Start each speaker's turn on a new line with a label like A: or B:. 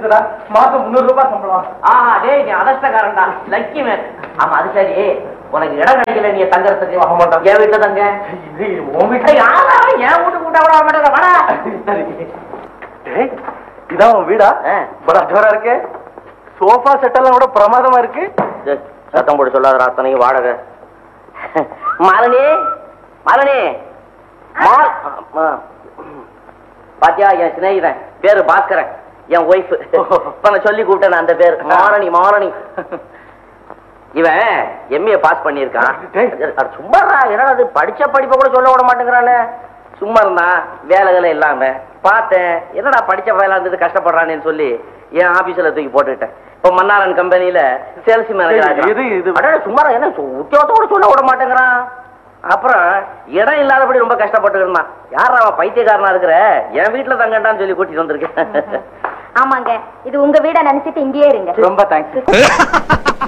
A: இருக்குடா மாசம் முந்நூறு ரூபாய் சம்பளம்
B: ஆஹா டேய் நீ அதஷ்டக்காரன்டா லக்கி மேன் ஆமா அது சரி உனக்கு இடம் கிடைக்கல நீ தங்கறதுக்கு
A: ஆமாண்டா.
B: என் வீட்டுல தங்க
A: இது உன் வீட்டு
B: ஏய், யாரா அவன்? என் வீட்டுக்கு கூட்ட விட மாட்டேங்க வாடா
A: சரி டேய் இதான் உன் வீடா
B: ஆ.
A: படா ஜோரா இருக்கு சோஃபா செட் எல்லாம் கூட பிரமாதமா இருக்கு
B: டேய், சத்தம் போட்டு சொல்லாத அத்தனைக்கு வாடகை மாலினி மாலினி மால் ஆ, பாத்தியா என் சிநேகிதன் பேரு பாஸ்கரன் என் ஒய்ஃப் இப்ப நான் சொல்லி கூப்பிட்டேன் அந்த பேர் மாரணி மாரணி இவன் எம்ஏ பாஸ் பண்ணியிருக்கான்
A: டேய்.
B: அட சும்மாடா என்னடா அது படிச்ச படிப்பை கூட சொல்ல விட மாட்டேங்கிறானே சும்மா இருந்தான் வேலைகளை இல்லாம பார்த்தேன் என்னடா படிச்ச வேலை இருந்தது கஷ்டப்படுறானேன்னு சொல்லி என் ஆபீஸ்ல தூக்கி போட்டுக்கிட்டேன் இப்ப மன்னாரன் கம்பெனில சேல்ஸ் மேனேஜர்
A: இது, இது.
B: அடடா சும்மா என்ன சு- உத்தியோகத்தை கூட சொல்ல விட மாட்டேங்கிறான் அப்புறம் இடம் இல்லாதபடி ரொம்ப கஷ்டப்பட்டு இருந்தான் யார் அவன் பைத்தியக்காரனா இருக்கிற என் வீட்டுல தங்கண்டான்னு சொல்லி கூட்டிட்டு வந்திருக்கேன்
C: ஆமாங்க இது உங்க வீட நினைச்சிட்டு இங்கேயே இருங்க
A: ரொம்ப தேங்க்ஸ்